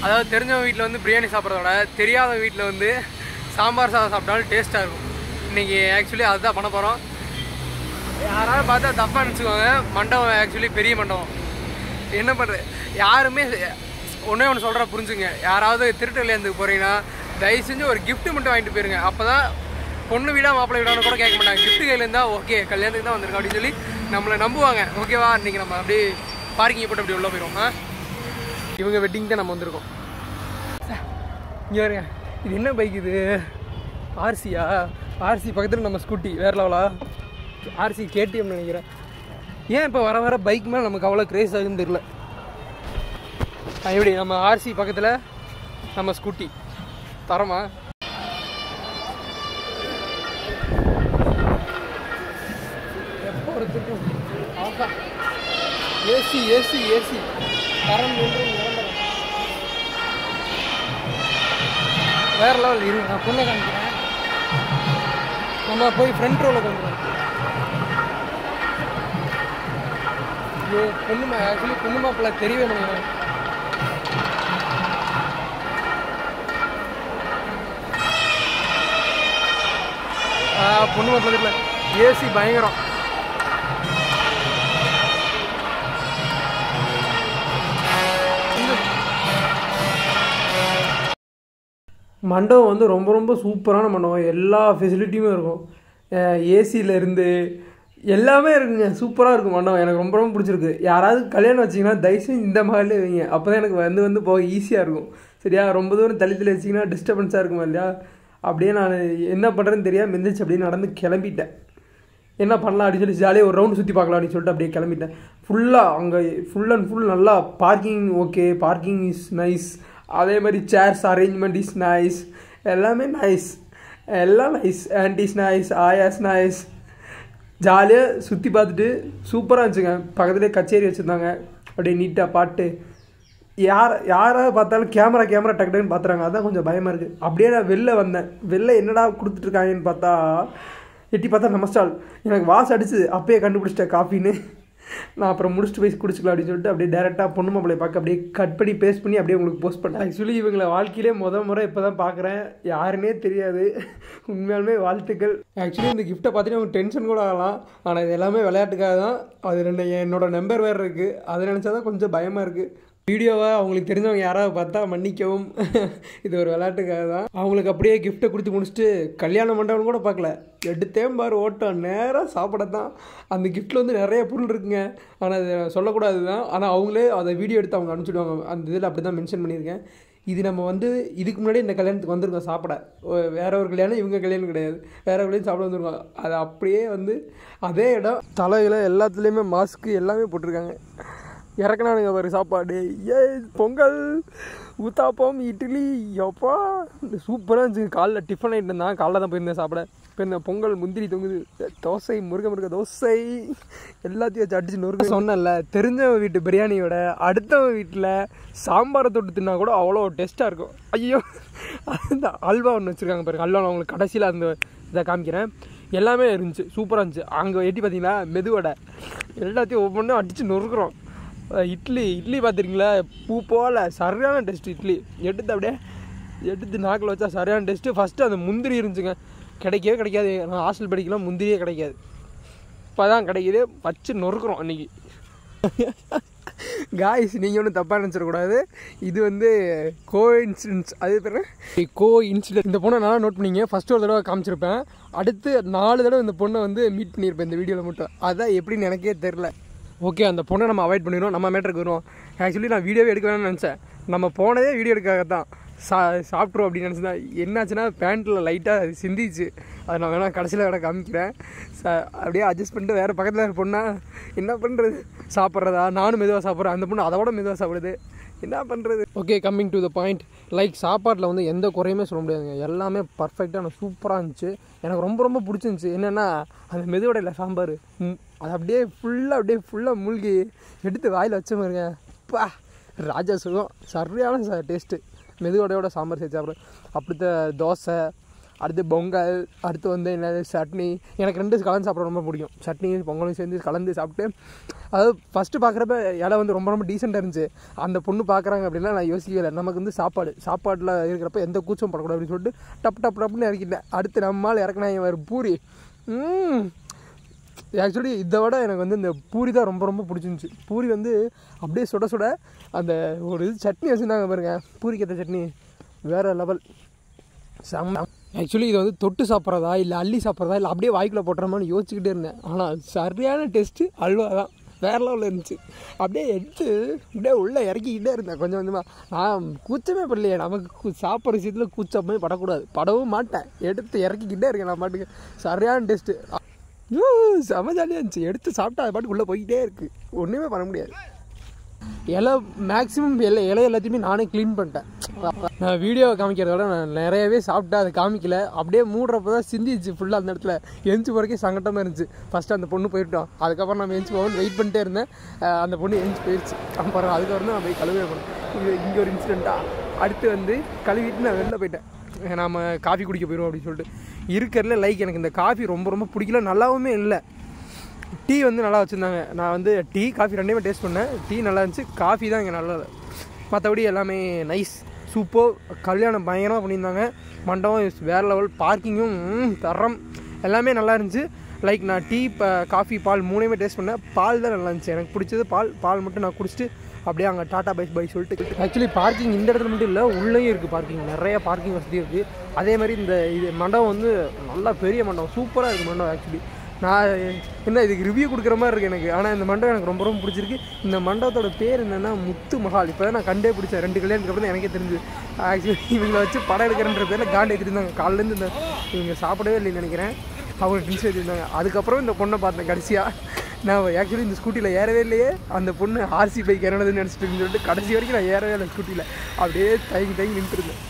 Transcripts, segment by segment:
அதாவது தெரிஞ்சவங்க வீட்டில் வந்து பிரியாணி சாப்பிட்றத விட தெரியாத வீட்டில் வந்து சாம்பார் சாதம் சாப்பிட்டாலும் டேஸ்ட்டாக இருக்கும் இன்றைக்கி ஆக்சுவலி அதுதான் பண்ண போகிறோம் யாராவது பார்த்தா தப்பாக நினச்சிக்கோங்க மண்டபம் ஆக்சுவலி பெரிய மண்டபம் என்ன பண்ணுறது யாருமே ஒன்றே ஒன்று சொல்கிற புரிஞ்சுங்க யாராவது திருட்டு கல்யாணத்துக்கு போகிறீங்கன்னா தயவு செஞ்சு ஒரு gift மட்டும் வாங்கிட்டு போயிருங்க அப்போ தான் பொண்ணு வீடா மாப்பிள்ளை வீடான்னு கூட கேட்க மாட்டாங்க gift கையில் இருந்தால் ஓகே கல்யாணத்துக்கு தான் வந்திருக்கோம் அப்படின்னு சொல்லி நம்மளை நம்புவாங்க ஓகேவா இன்றைக்கி நம்ம அப்படியே பார்க்கிங் போட்டு அப்படி உள்ளே போயிடுவோம் ஆ இவங்க வெட்டிங் தான் நம்ம வந்திருக்கோம் இங்கே வருங்க இது என்ன பைக் இது ஆர்சியா ஆர்சி பக்கத்தில் நம்ம ஸ்கூட்டி வேற லெவலா ஆர்சி கேடிஎம் நினைக்கிறேன் ஏன் இப்போ வர வர பைக் மேலே நமக்கு அவ்வளோ கிரேஸ் ஆகுதுன்னு தெரியல ஆ, எப்படி நம்ம ஆர்சி பக்கத்தில் நம்ம ஸ்கூட்டி தரமா எப்போ ஒரு திருப்பம் அவ்வளோதான் ஏசி ஏசி ஏசி தரம் என்று நிரந்தரம் வேற லெவல் இரு நான் பொண்ணை காமிக்கிறேன் நம்ம போய் ஃப்ரண்ட் ரோவில் வந்துடுவோம் ஐயோ பொண்ணு ஆக்சுவலி பொண்ணு மாப்பிள்ள தெரியவே மாட்டேங்கிறேன் ஆ, பொண்ணு மாப்பிள்ள தெரியல ஏசி பயங்கரம் மண்டபம் வந்து ரொம்ப ரொம்ப சூப்பரான மண்டபம் எல்லா ஃபெசிலிட்டியுமே இருக்கும் ஏசியில் இருந்து எல்லாமே இருக்குங்க சூப்பராக இருக்கும் மண்டபம் எனக்கு ரொம்ப ரொம்ப பிடிச்சிருக்கு யாராவது கல்யாணம் வச்சிங்கன்னா தயவுசெய்து இந்த மாதிரிலே வைங்க அப்போ தான் எனக்கு வந்து வந்து போக ஈஸியாக இருக்கும் சரியா ரொம்ப தூரம் தள்ளி தள்ளி வச்சிங்கன்னா டிஸ்டர்பன்ஸாக இருக்குமா இல்லையா அப்படியே நான் என்ன பண்ணுறேன்னு தெரியாமல் எந்திரிச்சு அப்படியே நடந்து கிளம்பிட்டேன் என்ன பண்ணலாம் அப்படின்னு சொல்லி ஜாலியாக ஒரு ரவுண்ட் சுற்றி பார்க்கலாம் அப்படின்னு சொல்லிட்டு அப்படியே கிளம்பிட்டேன் ஃபுல்லாக அங்கே ஃபுல் அண்ட் ஃபுல் நல்லா parking okay parking is nice அதே மாதிரி சேர்ஸ் அரேஞ்ச்மெண்ட் இஸ் நைஸ் எல்லாமே நைஸ் எல்லாம் நைஸ் ஆன்டிஸ் நைஸ் ஆயாஸ் நைஸ் ஜாலியாக சுற்றி பார்த்துட்டு சூப்பராக இருந்துச்சுங்க பக்கத்துலேயே கச்சேரி வச்சுருந்தாங்க அப்படியே நீட்டாக பாட்டு யார் யாராவது பார்த்தாலும் கேமரா கேமரா டக்கு டக்குன்னு பார்த்துறாங்க அதான் கொஞ்சம் பயமாக இருக்குது அப்படியே நான் வெளில வந்தேன் வெளில என்னடா கொடுத்துட்ருக்காங்கன்னு பார்த்தா எட்டி பார்த்தா நம்ம ஸ்டால் எனக்கு வாசம் அடிச்சுது அப்பயே கண்டுபிடிச்சிட்டேன் காஃபின்னு நான் அப்புறம் முடிச்சுட்டு போய் குடிச்சிக்கலாம் அப்படின்னு சொல்லிட்டு அப்படியே டேரெக்டாக பொண்ணு மாப்பிளைய பார்க்க அப்படியே கட் பண்ணி பேஸ்ட் பண்ணி அப்படியே உங்களுக்கு போஸ்ட் பண்ணேன் ஆக்சுவலி இவங்களை வாழ்க்கையிலே முத முறை இப்போ தான் பார்க்குறேன் யாருன்னே தெரியாது உண்மையாலுமே வாழ்த்துக்கள் ஆக்சுவலி இந்த கிஃப்ட்டை பார்த்துட்டு அவங்க டென்ஷன் கூட ஆகலாம் ஆனால் இது எல்லாமே விளையாட்டுக்காக தான் அது ரெண்டு என்னோட நம்பர் வேறு இருக்குது அதை நினச்சா தான் கொஞ்சம் பயமாக இருக்குது வீடியோவை அவங்களுக்கு தெரிஞ்சவங்க யாராவது பார்த்தா மன்னிக்கவும் இது ஒரு விளையாட்டுக்காக தான் அவங்களுக்கு அப்படியே கிஃப்ட்டை கொடுத்து முடிச்சுட்டு கல்யாண மண்டபம் கூட பார்க்கல எடுத்தேன் பாரு ஓட்டம் நேராக சாப்பிட தான் அந்த கிஃப்ட்டில் வந்து நிறைய பொருள் இருக்குங்க ஆனால் அது சொல்லக்கூடாது தான் ஆனால் அவங்களே அதை வீடியோ எடுத்து அவங்க அனுப்பிச்சிடுவாங்க அந்த இதில் அப்படி தான் மென்ஷன் பண்ணியிருக்கேன் இது நம்ம வந்து இதுக்கு முன்னாடி இந்த கல்யாணத்துக்கு வந்திருக்கோம் சாப்பிட ஒ- வேற ஒரு கல்யாணம் இவங்க கல்யாணம் கிடையாது வேற ஒரு கல்யாணம் சாப்பிட வந்திருக்கோம் அது அப்படியே வந்து அதே இடம் தலையில் எல்லாத்துலேயுமே மாஸ்க்கு எல்லாமே போட்டிருக்காங்க இறக்குனானுங்க பாரு சாப்பாடு ஏ பொங்கல் ஊத்தாப்பம் இட்லி எப்பா சூப்பராக இருந்துச்சு காலைல டிஃபன் ஆகிட்டு இருந்தான் காலைல தான் போயிருந்தேன் சாப்பிட இப்போ இந்த பொங்கல் முந்திரி தொங்குது தோசை முருக முருக தோசை எல்லாத்தையும் வச்சு அடிச்சு நொறுக்க சொன்னேன்ல தெரிஞ்சவன் வீட்டு பிரியாணியோட அடுத்தவன் வீட்டில் சாம்பாரை தொட்டு தின்னா கூட அவ்வளோ டேஸ்ட்டாக இருக்கும் ஐயோ அந்த அல்வா ஒன்று வச்சுருக்காங்க பாருங்க அல்வா நான் உங்களுக்கு கடைசியில் அந்த இதை காமிக்கிறேன் எல்லாமே இருந்துச்சு சூப்பராக இருந்துச்சு அங்கே எட்டி பார்த்தீங்களா மெதுவடை எல்லாத்தையும் ஒவ்வொன்றும் அடித்து நொறுக்குறோம் அஹ் இட்லி இட்லி பார்த்துருக்கீங்களா பூ போல சரியான டேஸ்ட் இட்லி எடுத்து அப்படியே எடுத்து நாக்கில் வச்சா சரியான டேஸ்ட்டு ஃபஸ்ட்டு அந்த முந்திரி இருந்துச்சுங்க கிடைக்கவே கிடைக்காது நான் ஹாஸ்டல் படிக்கலாம் முந்திரியே கிடைக்காது இப்போ தான் கிடைக்குது வச்சு நொறுக்குறோம் அன்றைக்கி காய்ஸ் நீங்கள் ஒன்றும் தப்பாக நினச்சிடக்கூடாது இது வந்து கோ இன்சிடென்ட்ஸ் அது பேர் கோ இன்சிடென்ட் இந்த பொண்ணை நல்லா நோட் பண்ணிங்க ஃபஸ்ட்டு ஒரு தடவை காமிச்சிருப்பேன் அடுத்து நாலு தடவை இந்த பொண்ணை வந்து மீட் பண்ணியிருப்பேன் இந்த வீடியோவில் மட்டும் அதான் எப்படின்னு எனக்கே தெரில ஓகே அந்த பொண்ணை நம்ம அவாய்ட் பண்ணிடுவோம் நம்ம மேட்டருக்கு வருவோம் ஆக்சுவலி நான் வீடியோவே எடுக்க வேணும்னு நினச்சேன் நம்ம போனதே வீடியோ எடுக்காக தான் சா சாப்பிட்றோம் அப்படின்னு நினச்சிதான் என்னாச்சுன்னா பேண்ட்டில் லைட்டாக சிந்திச்சு அதை நான் வேணால் கடைசியில் வேணால் காமிக்கிறேன் ச அப்படியே அட்ஜஸ்ட் பண்ணிட்டு வேறு பக்கத்தில் இருக்க பொண்ணா என்ன பண்ணுறது சாப்பிட்றதா நானும் மெதுவாக சாப்பிட்றேன் அந்த பொண்ணு அதை விட மெதுவாக சாப்பிடுது என்ன பண்ணுறது okay coming to the point like சாப்பாட்டில் வந்து எந்த குறையுமே சொல்ல முடியாதுங்க எல்லாமே பர்ஃபெக்டான சூப்பராக இருந்துச்சு எனக்கு ரொம்ப ரொம்ப பிடிச்சிருந்துச்சி என்னென்னா அந்த மெதுவடையில் சாம்பார் ம், அது அப்படியே ஃபுல்லாக அப்படியே ஃபுல்லாக மூழ்கி எடுத்து வாயில் வச்ச மாதிரிங்க பா ராஜா சுகம் சரியான டேஸ்ட்டு மெதுவடையோட சாம்பார் சேர்த்து சாப்பிட்றேன் அப்படித்த தோசை அடுத்து பொங்கல் அடுத்து வந்து என்னது சட்னி எனக்கு ரெண்டு கலந்து சாப்பிட ரொம்ப பிடிக்கும் சட்னி பொங்கலும் சேர்ந்து கலந்து சாப்பிட்டு அதாவது ஃபஸ்ட்டு பார்க்குறப்ப இலை வந்து ரொம்ப ரொம்ப டீசெண்டாக இருந்துச்சு அந்த பொண்ணு பார்க்குறாங்க அப்படின்னா நான் யோசிக்கவே இல்லை நமக்கு வந்து சாப்பாடு சாப்பாட்டில் இருக்கிறப்ப எந்த கூச்சம் படக்கூடாது அப்படின்னு சொல்லிட்டு டப் டப் டப்னு இறக்கிட்டேன் அடுத்து நம்மால் இறக்குனா இவர் பூரி ம் ஆக்சுவலி இதை விட எனக்கு வந்து இந்த பூரி தான் ரொம்ப ரொம்ப பிடிச்சிருந்துச்சி பூரி வந்து அப்படியே சுட சுட அந்த ஒரு இது சட்னி வச்சுருந்தாங்க பாருங்க பூரிக்கு ஏற்ற சட்னி வேறு லெவல் செம்ம ஆக்சுவலி இதை வந்து தொட்டு சாப்பிட்றதா இல்லை அள்ளி சாப்பிட்றதா இல்லை அப்படியே வாய்க்குள்ள போட்டுறமான்னு யோசிச்சுக்கிட்டே இருந்தேன் ஆனால் சரியான டேஸ்ட்டு அல்வா தான் வேறு லெவலில் இருந்துச்சு அப்படியே எடுத்து அப்படியே உள்ளே இறக்கிக்கிட்டே இருந்தேன் கொஞ்சம் கொஞ்சமாக நான் கூச்சமே படலையே நமக்கு கூ- சாப்பிட்ற விஷயத்தில் கூச்சமே படக்கூடாது படவும் மாட்டேன் எடுத்து இறக்கிக்கிட்டே இருக்கேன் நான் பாட்டுக்கு சரியான டேஸ்ட்டு ஐயோ செம ஜாலியாக இருந்துச்சு எடுத்து சாப்பிட்டா அது பாட்டுக்கு உள்ளே போய்கிட்டே இருக்குது ஒன்றுமே பண்ண முடியாது இலை மேக்ஸிமம் இலை இலை எல்லாத்தையுமே நானே க்ளீன் பண்ணிட்டேன் நான் வீடியோ காமிக்கிறத விட நான் நிறையவே சாப்பிட்டு அதை காமிக்கல அப்படியே மூடுறப்ப தான் சிந்திச்சு ஃபுல்லாக அந்த இடத்துல எஞ்சி போகிறக்கே சங்கட்டமாக இருந்துச்சு ஃபஸ்ட்டு அந்த பொண்ணு போயிட்டோம் அதுக்கப்புறம் நம்ம எஞ்சி போகணும்னு வெயிட் பண்ணிட்டே இருந்தேன் அஹ் அந்த பொண்ணு எஞ்சி போயிடுச்சு அப்புறம் அதுக்கப்புறம் தான் நான் போய் கழுவே போனேன் இது இங்கே ஒரு இன்சிடெண்ட்டாக அடுத்து வந்து கழுவிட்டு நான் வெளில போயிட்டேன் நாம் காஃபி குடிக்க போயிடுவோம் அப்படின்னு சொல்லிட்டு இருக்கிறதுல லைக் எனக்கு இந்த காஃபி ரொம்ப ரொம்ப பிடிக்கல நல்லாவுமே இல்லை டீ வந்து நல்லா வச்சுருந்தாங்க நான் வந்து டீ காஃபி ரெண்டையுமே டேஸ்ட் பண்ணேன் டீ நல்லா இருந்துச்சு காஃபி தான் இங்கே நல்லா இல்லை மற்றபடி எல்லாமே நைஸ் சூப்பர் கல்யாணம் பயங்கரமாக பண்ணியிருந்தாங்க மண்டபம் is வேறு லெவல் பார்க்கிங்கும் தரம் எல்லாமே நல்லா இருந்துச்சு லைக் நான் டீ காஃபி பால் மூணையுமே டேஸ்ட் பண்ணேன் பால் தான் நல்லா இருந்துச்சு எனக்கு பிடிச்சது பால் பால் மட்டும் நான் குடிச்சிட்டு அப்படியே அங்கே டாட்டா பைஸ் பை சொல்லிட்டு ஆக்சுவலி பார்க்கிங் இந்த இடத்துல மட்டும் இல்லை உள்ளேயும் இருக்குது பார்க்கிங் நிறைய பார்க்கிங் வசதி இருக்குது அதே மாதிரி இந்த இது மண்டபம் வந்து நல்லா பெரிய மண்டபம் சூப்பராக இருக்குது மண்டபம் ஆக்சுவலி நான் என்ன இதுக்கு ரிவ்யூ கொடுக்குற மாதிரி இருக்குது எனக்கு ஆனால் இந்த மண்டபம் எனக்கு ரொம்ப ரொம்ப பிடிச்சிருக்கு இந்த மண்டபத்தோட பேர் என்னென்னா முத்து மஹால் இப்போ தான் நான் கண்டே பிடிச்சேன் ரெண்டு கல்யாணத்துக்கு அப்புறம் தான் எனக்கே தெரிஞ்சு ஆக்சுவலி இவங்களை வச்சு படம் எடுக்கிறன்ற பேரில் காண்டு எடுத்துருந்தாங்க காலையிலேருந்து இந்த இவங்க சாப்பிடவே இல்லைன்னு நினைக்கிறேன் அவங்க ட்ரிங்க்ஸ் எடுத்துருந்தாங்க அதுக்கப்புறம் இந்த பொண்ணை பார்த்தேன் கடைசியாக நான் ஆக்சுவலி இந்த ஸ்கூட்டியில் ஏறவே இல்லையே அந்த பொண்ணு ஆர்சி பைக் இறனதுன்னு நினச்சிட்டு இருக்குன்னு சொல்லிட்டு கடைசி வரைக்கும் நான் ஏறவே இல்லை ஸ்கூட்டியில் அப்படியே தயங்கி தயங்கி நின்றுருந்தேன்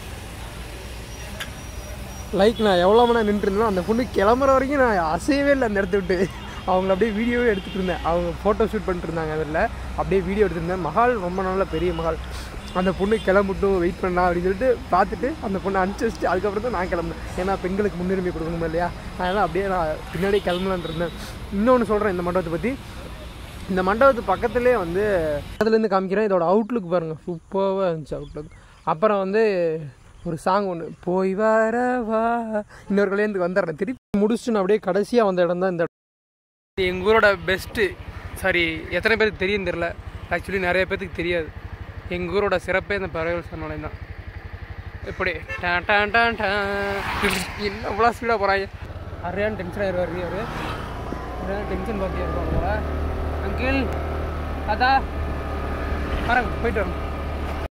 லைக் நான் எவ்வளோ மணி நேரம் நின்றுருந்தேனோ அந்த பொண்ணு கிளம்புற வரைக்கும் நான் அசையவே இல்லை அந்த இடத்த விட்டு அவங்கள அப்படியே வீடியோவே எடுத்துகிட்டு இருந்தேன் அவங்க ஃபோட்டோ ஷூட் பண்ணிட்டு இருந்தாங்க அதில் அப்படியே வீடியோ எடுத்திருந்தேன் மகால் ரொம்ப நல்ல பெரிய மகால் அந்த பொண்ணு கிளம்பட்டும் வெயிட் பண்ணா அப்படின்னு சொல்லிட்டு பார்த்துட்டு அந்த பொண்ணை அனுப்பிச்சி வச்சுட்டு அதுக்கப்புறம் தான் நான் கிளம்புனேன் ஏன்னா பெண்களுக்கு முன்னுரிமை கொடுக்கணும் இல்லையா அதனால் அப்படியே நான் பின்னாடியே கிளம்பலான் இருந்தேன் இன்னொன்று சொல்கிறேன் இந்த மண்டபத்தை பற்றி இந்த மண்டபத்து பக்கத்துலேயே வந்து அதுலேருந்து காமிக்கிறேன் இதோட அவுட்லுக் பாருங்கள் சூப்பராக இருந்துச்சு அவுட்லுக் அப்புறம் வந்து ஒரு சாங் ஒன்று போய் வரவா இன்னொரு கல்யாணத்துக்கு வந்துடுறேன் திருப்பி முடிச்சுட்டு நான் அப்படியே கடைசியாக வந்த இடம் தான் இந்த இடம். இது எங்கள் ஊரோட பெஸ்ட்டு சாரி எத்தனை பேருக்கு தெரியும் தெரில ஆக்சுவலி நிறைய பேர்த்துக்கு தெரியாது எங்கள் ஊரோட சிறப்பே இந்த பறவைகள் சரணாலயம் தான் எப்படி டான் டான் டான் டான். என்ன இவ்வளோ ஸ்பீடாக போகிறாங்க நிறையான டென்ஷன் ஆயிடுவார் அவர் நிறையான டென்ஷன் பார்த்து இருப்பாங்க அங்கிள் அதா பாருங்க போயிட்டு வரேன்